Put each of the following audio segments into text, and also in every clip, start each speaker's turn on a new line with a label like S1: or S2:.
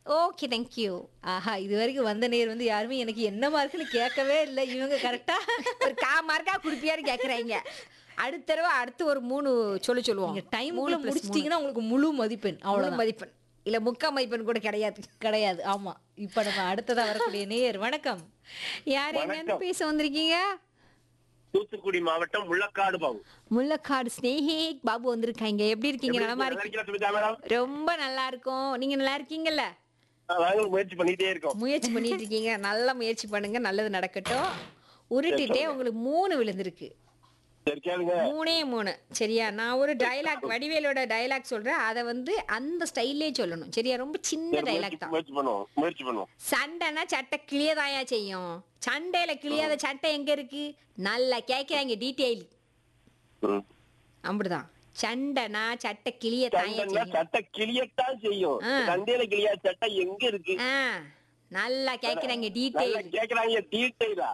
S1: Okay thank you
S2: ஆஹா இது வரைக்கும் வந்த நேர் வந்து யாருமே எனக்கு என்ன மார்க்குன்னு கேட்கவே இல்லை இவங்க கரெக்டா
S1: ஒரு கா மார்க்கா குடுப்பியான்னு கேக்குறாங்க அடுத்த தடவை அடுத்து ஒரு மூணு சொல்லு சொல்லுவோம்
S2: நீங்க டைம்
S1: மூணு plus மூணு.
S2: முடிச்சிட்டீங்கன்னா உங்களுக்கு முழு மதிப்பெண்
S1: அவ்வளவு
S2: அவ்வளவு
S1: மதிப்பெண் இல்ல முக்கா மதிப்பெண் கூட கிடையாது
S2: கிடையாது ஆமா இப்ப நம்ம அடுத்ததா வரக்கூடிய நேர் வணக்கம்
S1: யார் எங்க இருந்து பேச வந்திருக்கீங்க
S3: தூத்துக்குடி மாவட்டம் முள்ளக்காடு பாபு
S1: முல்லக்காடு ஸ்னேஹிக் பாபு வந்திருக்காங்க எப்படி இருக்கீங்க நலமா
S3: நல்லா
S1: இருக்கீங்க
S3: இருக்கீங்களா சுமிதா மேடம்
S1: ரொம்ப நல்லா இருக்கும் நீங்க நல்லா இருக்கீங்கல்ல
S3: ஆ, நாங்களும் முயற்சி பண்ணிட்டே இருக்கோம்
S1: முயற்சி பண்ணிட்டு இருக்கீங்க நல்ல முயற்சி பண்ணுங்க நல்லது நடக்கட்டும் உருட்டிட்டே உங்களுக்கு மூணு விழுந்திருக்கு
S3: சரி கேளுங்க
S1: மூணே மூணு சரியா நான் ஒரு டயலாக் வடிவேலோட டயலாக் சொல்றேன் அதை வந்து அந்த ஸ்டைல்லே சொல்லணும் சரியா ரொம்ப சின்ன
S3: சரி,
S1: டயலாக்
S3: முயற்சி
S1: தான்
S3: முயற்சி பண்ணுவோம் முயற்சி பண்ணுவோம்
S1: சண்டைனா சட்டை கிளியதாயா செய்யும் சண்டையில கிளியாத சட்டை எங்க இருக்கு நல்லா கேட்கிறாங்க டீட்டெயில்
S3: ம்.
S1: அப்படிதான் சண்டைனா சட்டை கிளிய தாயா
S3: சண்டைன்னா
S1: செய்யும்
S3: சட்டை கிளியத்தான் செய்யும்
S1: ஆ.
S3: சண்டையில கிளியா சட்டை எங்க இருக்கு
S1: ஆ, நல்லா கேட்கிறாங்க
S3: நல்லா
S1: டீட்டெயில்
S3: கேக்குறாங்க டீட்டெயிலா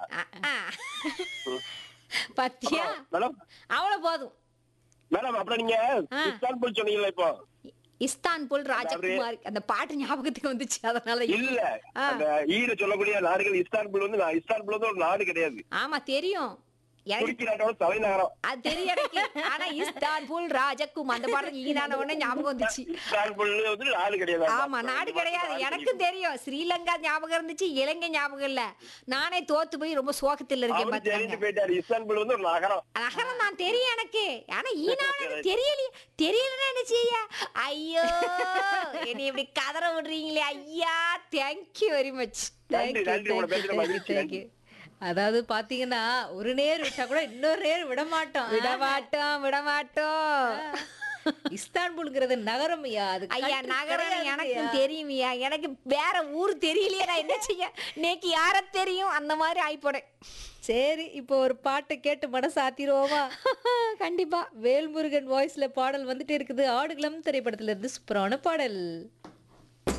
S1: பத்தியா
S3: மேடம்
S1: அவ்வளவு போதும்
S3: மேடம் அப்புறம் நீங்க
S1: ஆ.
S3: இஸ்தான்புல் சொன்னீங்கல்ல இப்போ
S1: இஸ்தான்புல் ராஜகுமார் அந்த பாட்டு ஞாபகத்துக்கு வந்துச்சு அதனால
S3: இல்ல
S1: ஆ.
S3: அந்த ஈர சொல்லக்கூடிய நாடுகள் இஸ்தான்புல் வந்து நான் இஸ்தான்புல் வந்து ஒரு நாடு கிடையாது
S1: ஆமா தெரியும் எனக்கு
S3: துருக்கி நாட்டோட தலைநகரம்
S1: அது தெரியும் எனக்கு ஆனா இஸ்தான்புல் ராஜகுமார் அந்த பாட்டு ஈனான உடனே ஞாபகம் வந்துச்சு
S3: இஸ்தான்புல் வந்து நாடு கிடையாது
S1: ஆமா நாடு கிடையாது எனக்கும் தெரியும் ஸ்ரீலங்கா ஞாபகம் இருந்துச்சு இலங்கை ஞாபகம் இல்ல நானே தோத்து போய் ரொம்ப சோகத்தில் இருக்கேன்
S3: அவரு
S1: பாத்துக்கங்க
S3: தெரிஞ்சு போயிட்டாரு இஸ்தான்புல் வந்து ஒரு நகரம்
S1: நகரம் நான் தெரியும் எனக்கு ஆனா ஈனான தெரியலையே தெரியலன்னா என்ன செய்ய ஐயோ என்னை இப்படி கதற விடுறீங்களே ஐயா தேங்க்யூ வெரி மச்
S3: நன்றி நன்றி உங்களை பேசுற மகிழ்ச்சி நன்றி
S2: அதாவது பாத்தீங்கன்னா ஒரு நேர் விட்டா கூட இன்னொரு நேர் விட மாட்டோம்
S1: விட மாட்டோம் விட மாட்டோம்
S2: இஸ்தான்புல்ங்கிறது நகரம் ஐயா அது
S1: ஐயா
S2: country
S1: நகரம்
S2: கிடையாது
S1: எனக்கும்
S2: ஐயா.
S1: தெரியுமியா எனக்கு வேற ஊர் தெரியலையே நான் என்ன செய்ய நேக்கு யார தெரியும் அந்த மாதிரி ஆயிப்போனேன்
S2: சரி இப்போ ஒரு பாட்டை கேட்டு மனசு ஆத்திருவோமா
S1: கண்டிப்பா
S2: வேல்முருகன் வாய்ஸ்ல பாடல் வந்துட்டே இருக்குது ஆடுகளம் திரைப்படத்துல இருந்து சூப்பரான பாடல்